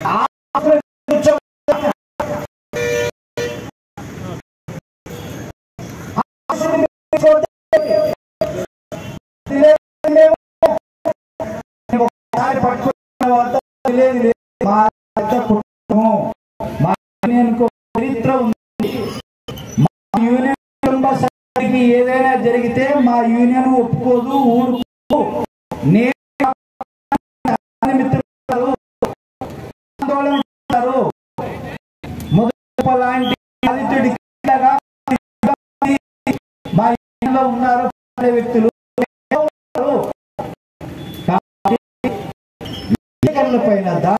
ఒకసారి పట్టుకున్న తర్వాత లేదు లేదు. మా పెద్ద కుటుంబం మా యూనియన్కు చరిత్ర ఉంది మా యూనియన్ కుటుంబ సభ్యుడికి ఏదైనా జరిగితే మా యూనియన్ ఒప్పుకోదు ఊరుకోదు నేను మిత్రులు ఆందోళన చేస్తారు మొదటి లాంటి ఆదిత్యుడి కిందగా మా యూనియన్లో ఉన్నారు అనే వ్యక్తులు ఉన్నారు. కాబట్టి ఎన్నికల పైన దా